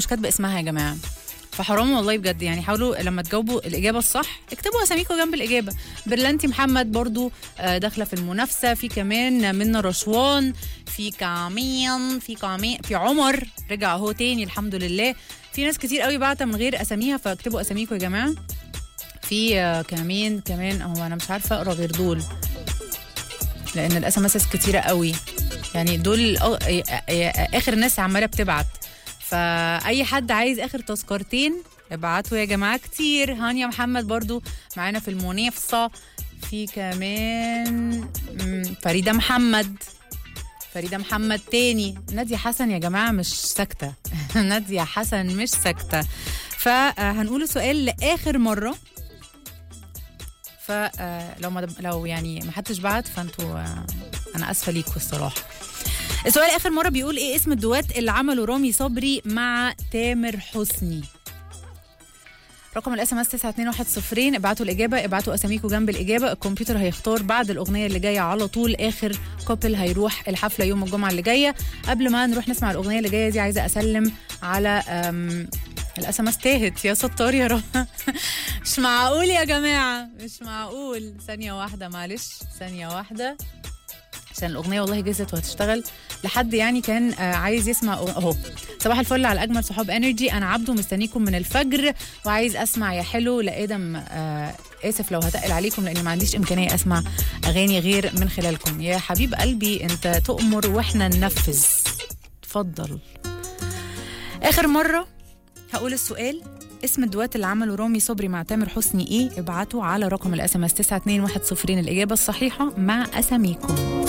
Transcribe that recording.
مش كاتبه اسمها يا جماعه فحرام والله بجد يعني حاولوا لما تجاوبوا الاجابه الصح اكتبوا اساميكم جنب الاجابه برلانتي محمد برضو آه، داخله في المنافسه في كمان منى رشوان في كامين في كامين في عمر رجع اهو تاني الحمد لله في ناس كتير قوي بعتها من غير اساميها فاكتبوا اساميكم يا جماعه في آه، كمان كمان هو انا مش عارفه اقرا غير دول لان الاس ام اس كتيره قوي يعني دول أ- أ- أ- اخر ناس عماله بتبعت فاي حد عايز اخر تذكرتين ابعتوا يا جماعه كتير هانيا محمد برضو معانا في المنافسه في كمان مم، فريده محمد فريده محمد تاني ناديه حسن يا جماعه مش ساكته ناديه حسن مش ساكته فهنقول سؤال لاخر مره فلو ما لو يعني ما حدش بعت فانتوا آه، انا اسفه ليكوا الصراحه السؤال اخر مره بيقول ايه اسم الدوات اللي عمله رامي صبري مع تامر حسني رقم الاس ام اس 92110 ابعتوا الاجابه ابعتوا اساميكم جنب الاجابه الكمبيوتر هيختار بعد الاغنيه اللي جايه على طول اخر كوبل هيروح الحفله يوم الجمعه اللي جايه قبل ما نروح نسمع الاغنيه اللي جايه دي عايزه اسلم على الاس ام اس تاهت يا ستار يا رب مش معقول يا جماعه مش معقول ثانيه واحده معلش ثانيه واحده عشان الاغنيه والله جزت وهتشتغل لحد يعني كان آه، عايز يسمع أغ- اهو صباح الفل على اجمل صحاب انرجي انا عبده مستنيكم من الفجر وعايز اسمع يا حلو لادم آه اسف لو هتقل عليكم لاني ما عنديش امكانيه اسمع اغاني غير من خلالكم يا حبيب قلبي انت تؤمر واحنا ننفذ اتفضل اخر مره هقول السؤال اسم الدوات اللي عمله رامي صبري مع تامر حسني ايه ابعتوا على رقم الاس ام اس 92110 الاجابه الصحيحه مع اساميكم